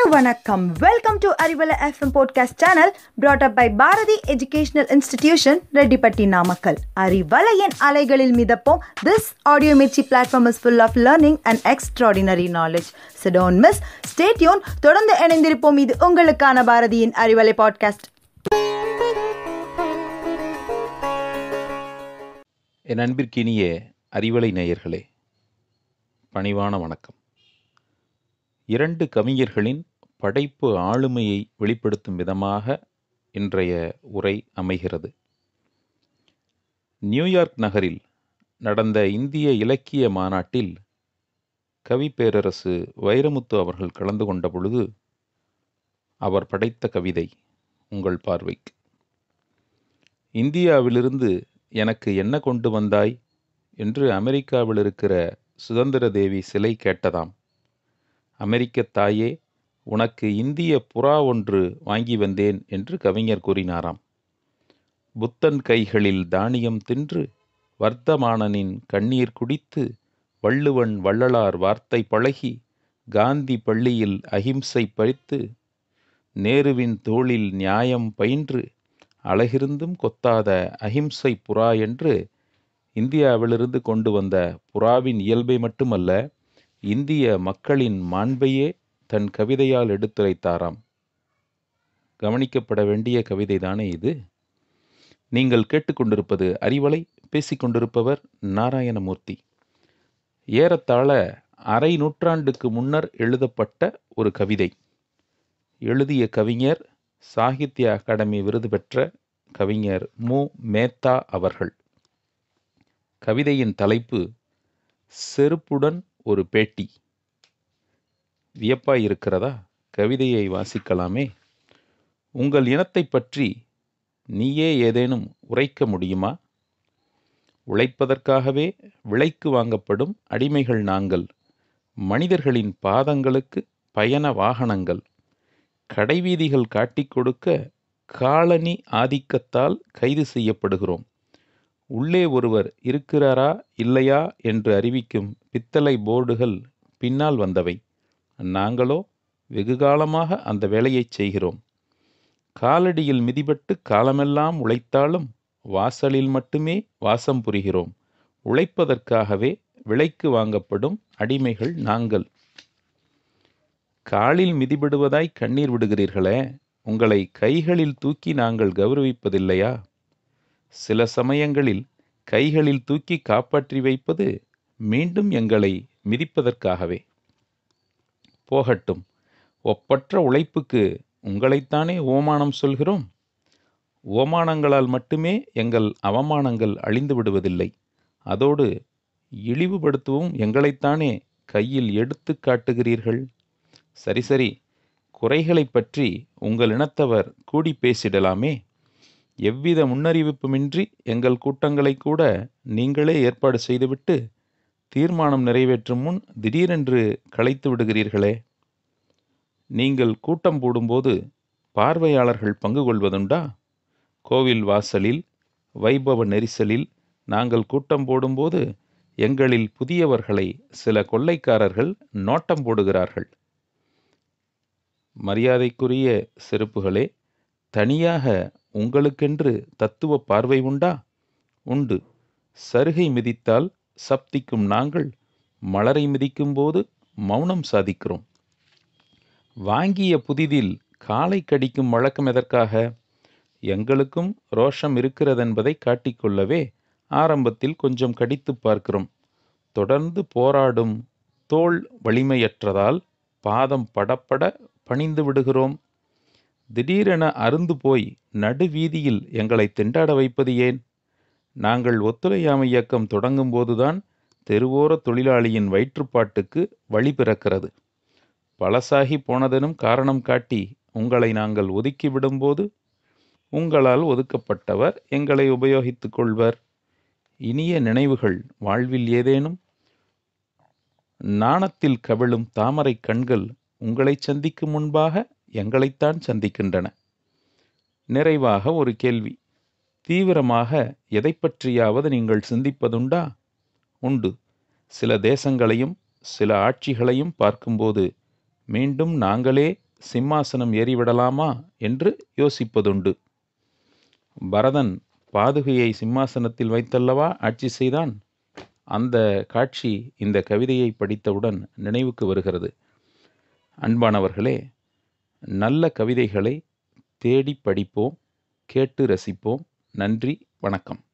வணக்கம் welcome to Arivalai FM podcast channel brought up by Bharathi educational institution Rettipatti Namakkal அறிவலையின் அலைகளில் மிதப்போம் this audio Mirchi platform is full of learning and extraordinary knowledge சிடோன் miss stay tuned தொடர்ந்து இணைந்திருப்போம் இது உங்களுக்கான பாரதியின் அறிவலை பாட்காஸ்ட் என் அன்பிற்கினிய அறிவலை நேயர்களே பணிவான வணக்கம் இரண்டு கவிஞர்களின் படைப்பு ஆளுமையை வெளிப்படுத்தும் விதமாக இன்றைய உரை அமைகிறது நியூயார்க் நகரில் நடந்த இந்திய இலக்கிய மாநாட்டில் கவி பேரரசு வைரமுத்து அவர்கள் கலந்து கொண்ட பொழுது அவர் படைத்த கவிதை உங்கள் பார்வைக்கு இந்தியாவிலிருந்து எனக்கு என்ன கொண்டு வந்தாய் என்று அமெரிக்காவில் இருக்கிற சுதந்திர தேவி சிலை கேட்டதாம் அமெரிக்க தாயே உனக்கு இந்திய புறா ஒன்று வாங்கி வந்தேன் என்று கவிஞர் கூறினாராம் புத்தன் கைகளில் தானியம் தின்று வர்த்தமானனின் கண்ணீர் குடித்து வள்ளுவன் வள்ளலார் வார்த்தை பழகி காந்தி பள்ளியில் அகிம்சை பறித்து நேருவின் தோளில் நியாயம் பயின்று அழகிருந்தும் கொத்தாத அகிம்சை புறா என்று இந்தியாவிலிருந்து கொண்டு வந்த புறாவின் இயல்பை மட்டுமல்ல இந்திய மக்களின் மாண்பையே தன் கவிதையால் எடுத்துரைத்தாராம் கவனிக்கப்பட வேண்டிய கவிதைதானே இது நீங்கள் கேட்டுக்கொண்டிருப்பது அறிவலை பேசிக்கொண்டிருப்பவர் நாராயணமூர்த்தி ஏறத்தாழ அரை நூற்றாண்டுக்கு முன்னர் எழுதப்பட்ட ஒரு கவிதை எழுதிய கவிஞர் சாகித்ய அகாடமி விருது பெற்ற கவிஞர் மு மேத்தா அவர்கள் கவிதையின் தலைப்பு செருப்புடன் ஒரு பேட்டி வியப்பாய் இருக்கிறதா கவிதையை வாசிக்கலாமே உங்கள் இனத்தை பற்றி நீயே ஏதேனும் உரைக்க முடியுமா உழைப்பதற்காகவே விலைக்கு வாங்கப்படும் அடிமைகள் நாங்கள் மனிதர்களின் பாதங்களுக்கு பயண வாகனங்கள் கடைவீதிகள் காட்டிக் கொடுக்க காலனி ஆதிக்கத்தால் கைது செய்யப்படுகிறோம் உள்ளே ஒருவர் இருக்கிறாரா இல்லையா என்று அறிவிக்கும் பித்தளை போர்டுகள் பின்னால் வந்தவை நாங்களோ வெகுகாலமாக அந்த வேலையை செய்கிறோம் காலடியில் மிதிபட்டு காலமெல்லாம் உழைத்தாலும் வாசலில் மட்டுமே வாசம் புரிகிறோம் உழைப்பதற்காகவே விலைக்கு வாங்கப்படும் அடிமைகள் நாங்கள் காலில் மிதிபடுவதாய் கண்ணீர் விடுகிறீர்களே உங்களை கைகளில் தூக்கி நாங்கள் கௌரவிப்பதில்லையா சில சமயங்களில் கைகளில் தூக்கி காப்பாற்றி வைப்பது மீண்டும் எங்களை மிதிப்பதற்காகவே போகட்டும் ஒப்பற்ற உழைப்புக்கு உங்களைத்தானே ஓமானம் சொல்கிறோம் ஓமானங்களால் மட்டுமே எங்கள் அவமானங்கள் அழிந்து விடுவதில்லை அதோடு இழிவுபடுத்தவும் எங்களைத்தானே கையில் எடுத்து காட்டுகிறீர்கள் சரி சரி குறைகளை பற்றி உங்கள் இனத்தவர் கூடி பேசிடலாமே எவ்வித முன்னறிவிப்புமின்றி எங்கள் கூட்டங்களை கூட நீங்களே ஏற்பாடு செய்துவிட்டு தீர்மானம் நிறைவேற்றும் முன் திடீரென்று கலைத்து விடுகிறீர்களே நீங்கள் கூட்டம் போடும்போது பார்வையாளர்கள் பங்கு கொள்வதுண்டா கோவில் வாசலில் வைபவ நெரிசலில் நாங்கள் கூட்டம் போடும்போது எங்களில் புதியவர்களை சில கொள்ளைக்காரர்கள் நோட்டம் போடுகிறார்கள் மரியாதைக்குரிய செருப்புகளே தனியாக உங்களுக்கென்று தத்துவ பார்வை உண்டா உண்டு சருகை மிதித்தால் சப்திக்கும் நாங்கள் மலரை மிதிக்கும்போது மௌனம் சாதிக்கிறோம் வாங்கிய புதிதில் காலை கடிக்கும் வழக்கம் எதற்காக எங்களுக்கும் ரோஷம் இருக்கிறதென்பதை காட்டிக்கொள்ளவே ஆரம்பத்தில் கொஞ்சம் கடித்து பார்க்கிறோம் தொடர்ந்து போராடும் தோல் வலிமையற்றதால் பாதம் படப்பட பணிந்து விடுகிறோம் திடீரென அருந்து போய் நடுவீதியில் எங்களை திண்டாட வைப்பது ஏன் நாங்கள் ஒத்துழையாமை இயக்கம் தொடங்கும்போதுதான் தெருவோர தொழிலாளியின் வயிற்றுப்பாட்டுக்கு வழி பிறக்கிறது பழசாகி போனதெனும் காரணம் காட்டி உங்களை நாங்கள் ஒதுக்கி விடும்போது உங்களால் ஒதுக்கப்பட்டவர் எங்களை உபயோகித்துக் கொள்வர் இனிய நினைவுகள் வாழ்வில் ஏதேனும் நாணத்தில் கவிழும் தாமரை கண்கள் உங்களை சந்திக்கும் முன்பாக எங்களைத்தான் சந்திக்கின்றன நிறைவாக ஒரு கேள்வி தீவிரமாக எதை பற்றியாவது நீங்கள் சிந்திப்பதுண்டா உண்டு சில தேசங்களையும் சில ஆட்சிகளையும் பார்க்கும்போது மீண்டும் நாங்களே சிம்மாசனம் ஏறிவிடலாமா என்று யோசிப்பதுண்டு பரதன் பாதுகையை சிம்மாசனத்தில் வைத்தல்லவா ஆட்சி செய்தான் அந்த காட்சி இந்த கவிதையை படித்தவுடன் நினைவுக்கு வருகிறது அன்பானவர்களே நல்ல கவிதைகளை தேடி படிப்போம் கேட்டு ரசிப்போம் நன்றி வணக்கம்